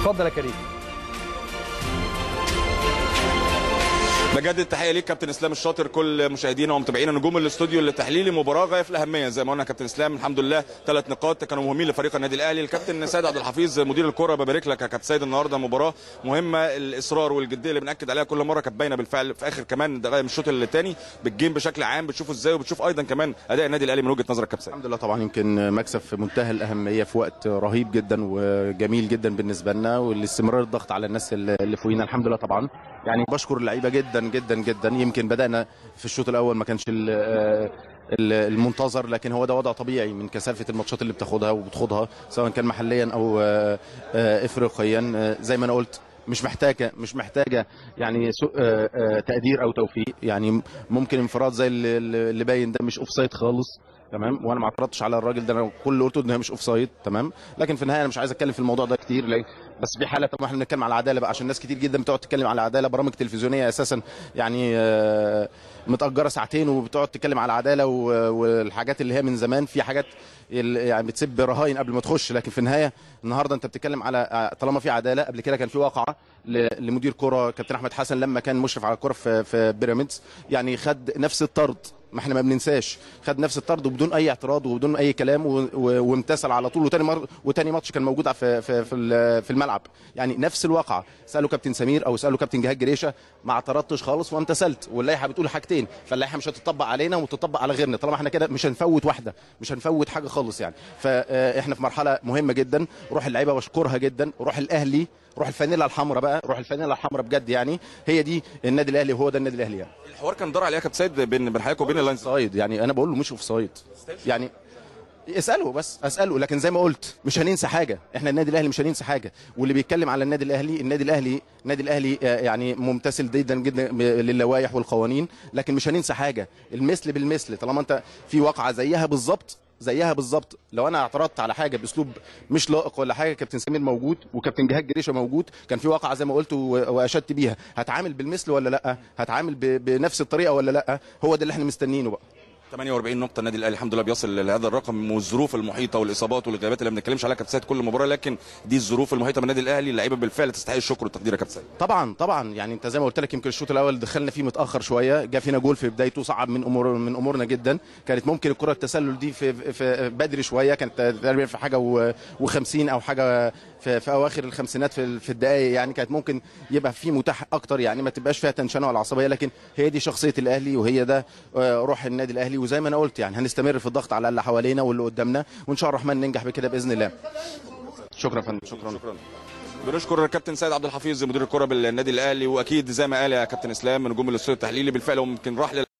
اتفضل يا كريم بجدد التحيه ليك كابتن اسلام الشاطر كل مشاهدينا ومتابعينا نجوم الاستوديو التحليلي مباراه غايه في الاهميه زي ما قلنا كابتن اسلام الحمد لله ثلاث نقاط كانوا مهمين لفريق النادي الاهلي الكابتن سيد عبد الحفيظ مدير الكره ببارك لك يا كابتن سيد النهارده مباراه مهمه الاصرار والجديه اللي بناكد عليها كل مره كانت باينه بالفعل في اخر كمان دقائق من الشوط الثاني بالجيم بشكل عام بتشوفه ازاي وبتشوف ايضا كمان اداء النادي الاهلي من وجهه نظرك كابتن سيد الحمد لله طبعا يمكن مكسب في منتهى الاهميه في وقت رهيب جدا وجميل جدا بالنسبه لنا والاستمرار الضغط على الناس اللي فوقينا الحمد لله طبعا يعني بشكر اللعيبه جدا جدا جدا يمكن بدانا في الشوط الاول ما كانش ال- ال- المنتظر لكن هو ده وضع طبيعي من كثافه الماتشات اللي بتاخدها وبتخوضها سواء كان محليا او آه، آه، افريقيا آه، زي ما انا قلت مش محتاجه مش محتاجه يعني سوء آه، آه، تقدير او توفيق يعني ممكن انفراد زي اللي- اللي باين ده مش اوف سايد خالص تمام وانا ما اعترضتش على الراجل ده انا كل اللي قلته ان هي مش اوف سايد تمام لكن في النهايه انا مش عايز اتكلم في الموضوع ده كتير ليه؟ بس في حاله طبعا احنا بنتكلم على العداله بقى عشان ناس كتير جدا بتقعد تتكلم على العداله برامج تلفزيونيه اساسا يعني آه، متاجره ساعتين وبتقعد تتكلم على العداله و- والحاجات اللي هي من زمان في حاجات ال- يعني بتسب رهاين قبل ما تخش لكن في النهايه النهارده انت بتتكلم على آه، طالما في عداله قبل كده كان في واقعه ل- لمدير كره كابتن احمد حسن لما كان مشرف على الكره في في بيراميدز يعني خد نفس الطرد ما احنا ما بننساش خد نفس الطرد وبدون اي اعتراض وبدون اي كلام و- و- وامتثل على طول وتاني مر وتاني ماتش كان موجود في في في ال- في الملعب يعني نفس الواقعه سالوا كابتن سمير او سالوا كابتن جهاد جريشه ما اعترضتش خالص وامتثلت واللائحه بتقول حاجتين فاللائحه مش هتطبق علينا وتطبق على غيرنا طالما احنا كده مش هنفوت واحده مش هنفوت حاجه خالص يعني فاحنا في مرحله مهمه جدا روح اللعيبه بشكرها جدا روح الاهلي روح الفانيلا الحمراء بقى روح الفانيلا الحمراء بجد يعني هي دي النادي الاهلي وهو ده النادي الاهلي يعني الحوار كان دار عليها كابتن سيد بين بين حضرتك وبين اللاينز سايد يعني انا بقول له مش اوف سايد يعني اساله بس اساله لكن زي ما قلت مش هننسى حاجه احنا النادي الاهلي مش هننسى حاجه واللي بيتكلم على النادي الاهلي النادي الاهلي النادي الاهلي آه، يعني ممتثل جدا جدا ب- للوائح والقوانين لكن مش هننسى حاجه المثل بالمثل طالما انت في واقعه زيها بالظبط زيها بالظبط لو انا اعترضت على حاجه باسلوب مش لائق ولا حاجه كابتن سمير موجود وكابتن جهاد جريشه موجود كان في واقعه زي ما قلت و- واشدت بيها هتعامل بالمثل ولا لا هتعامل ب- بنفس الطريقه ولا لا هو ده اللي احنا مستنيينه بقى 48 نقطة النادي الأهلي الحمد لله بيصل لهذا الرقم والظروف المحيطة والإصابات والغيابات اللي ما بنتكلمش عليها كابتن سيد كل مباراة لكن دي الظروف المحيطة بالنادي الأهلي اللعيبة بالفعل تستحق الشكر والتقدير يا كابتن سيد طبعا طبعا يعني انت زي ما قلت لك يمكن الشوط الاول دخلنا فيه متاخر شويه جا فينا جول في بدايته صعب من امور من امورنا جدا كانت ممكن الكره التسلل دي في, في بدري شويه كانت تقريبا في حاجه و50 او حاجه في, في اواخر الخمسينات في, في الدقائق يعني كانت ممكن يبقى في متاح اكتر يعني ما تبقاش فيها تنشنه ولا عصبيه لكن هي دي شخصيه الاهلي وهي ده آه، روح النادي الاهلي وزي ما انا قلت يعني هنستمر في الضغط على اللي حوالينا واللي قدامنا وان شاء الله الرحمن ننجح بكده باذن الله شكرا يا فندم شكرا شكرا بنشكر الكابتن سيد عبد الحفيظ مدير الكرة بالنادي الأهلي وأكيد زي ما قال يا كابتن إسلام من نجوم الاستوديو التحليلي بالفعل هو يمكن راح